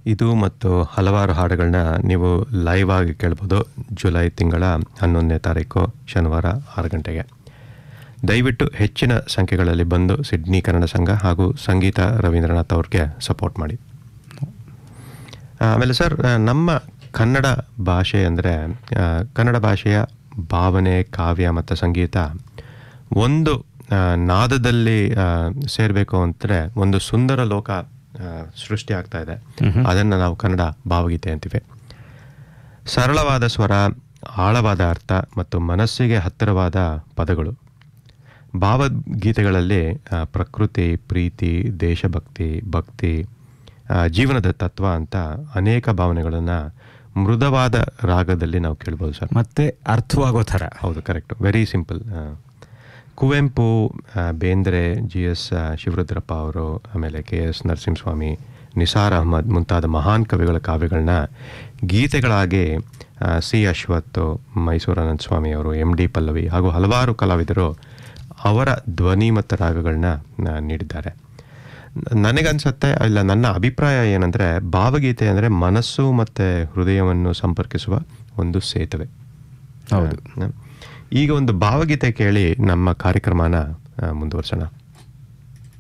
ಇದು ಮತ್ತು ಹಲವಾರು ಹಾಡುಗಳನ್ನ ನೀವು ಲೈವ್ ಆಗಿ ಕೇಳ್ಬೋದು ಜುಲೈ ತಿಂಗಳ ಹನ್ನೊಂದನೇ ತಾರೀಕು ಶನಿವಾರ ಆರು ಗಂಟೆಗೆ ದಯವಿಟ್ಟು ಹೆಚ್ಚಿನ ಸಂಖ್ಯೆಗಳಲ್ಲಿ ಬಂದು ಸಿಡ್ನಿ ಕನ್ನಡ ಸಂಘ ಹಾಗೂ ಸಂಗೀತ ರವೀಂದ್ರನಾಥ್ ಅವ್ರಿಗೆ ಸಪೋರ್ಟ್ ಮಾಡಿ ಆಮೇಲೆ ಸರ್ ಆ, ನಮ್ಮ ಕನ್ನಡ ಭಾಷೆ ಅಂದರೆ ಕನ್ನಡ ಭಾಷೆಯ ಭಾವನೆ ಕಾವ್ಯ ಮತ್ತು ಸಂಗೀತ ಒಂದು ಆ, ನಾದದಲ್ಲಿ ಸೇರಬೇಕು ಅಂದರೆ ಒಂದು ಸುಂದರ ಲೋಕ ಆ, ಸೃಷ್ಟಿ ಆಗ್ತಾ ಇದೆ ಅದನ್ನು ನಾವು ಕನ್ನಡ ಭಾವಗೀತೆ ಅಂತೀವಿ ಸರಳವಾದ ಸ್ವರ ಆಳವಾದ ಅರ್ಥ ಮತ್ತು ಮನಸ್ಸಿಗೆ ಹತ್ತಿರವಾದ ಪದಗಳು ಭಾವಗೀತೆಗಳಲ್ಲಿ ಆ, ಪ್ರಕೃತಿ ಪ್ರೀತಿ ದೇಶಭಕ್ತಿ ಭಕ್ತಿ ಆ, ಜೀವನದ ತತ್ವ ಅಂತ ಅನೇಕ ಭಾವನೆಗಳನ್ನು ಮೃದುವಾದ ರಾಗದಲ್ಲಿ ನಾವು ಕೇಳ್ಬೋದು ಸರ್ ಮತ್ತೆ ಅರ್ಥವಾಗೋ ಥರ ಹೌದು ಕರೆಕ್ಟ್ ವೆರಿ ಸಿಂಪಲ್ ಕುವೆಂಪು ಆ, ಬೇಂದ್ರೆ ಜಿ ಎಸ್ ಶಿವರುದ್ರಪ್ಪ ಅವರು ಆಮೇಲೆ ಕೆ ಎಸ್ ನರಸಿಂಹಸ್ವಾಮಿ ನಿಸಾರ್ ಅಹಮದ್ ಮುಂತಾದ ಮಹಾನ್ ಕವಿಗಳ ಕಾವ್ಯಗಳನ್ನ ಗೀತೆಗಳಾಗಿ ಆ, ಸಿ ಅಶ್ವಥ್ ಮೈಸೂರಾನಂದ ಸ್ವಾಮಿ ಅವರು ಎಂ ಡಿ ಪಲ್ಲವಿ ಹಾಗೂ ಹಲವಾರು ಕಲಾವಿದರು ಅವರ ಧ್ವನಿ ಮತ್ತು ರಾಗಗಳನ್ನ ಆ, ನೀಡಿದ್ದಾರೆ ನ- ನನಗನ್ಸುತ್ತೆ ಇಲ್ಲ ನನ್ನ ಅಭಿಪ್ರಾಯ ಏನಂದರೆ ಭಾವಗೀತೆ ಅಂದರೆ ಮನಸ್ಸು ಮತ್ತು ಹೃದಯವನ್ನು ಸಂಪರ್ಕಿಸುವ ಒಂದು ಸೇತುವೆ ಹೌದು ಆ, ಈಗ ಒಂದು ಭಾವಗೀತೆ ಕೇಳಿ ನಮ್ಮ ಕಾರ್ಯಕ್ರಮನ ಆ, ಮುಂದುವರ್ಸೋಣ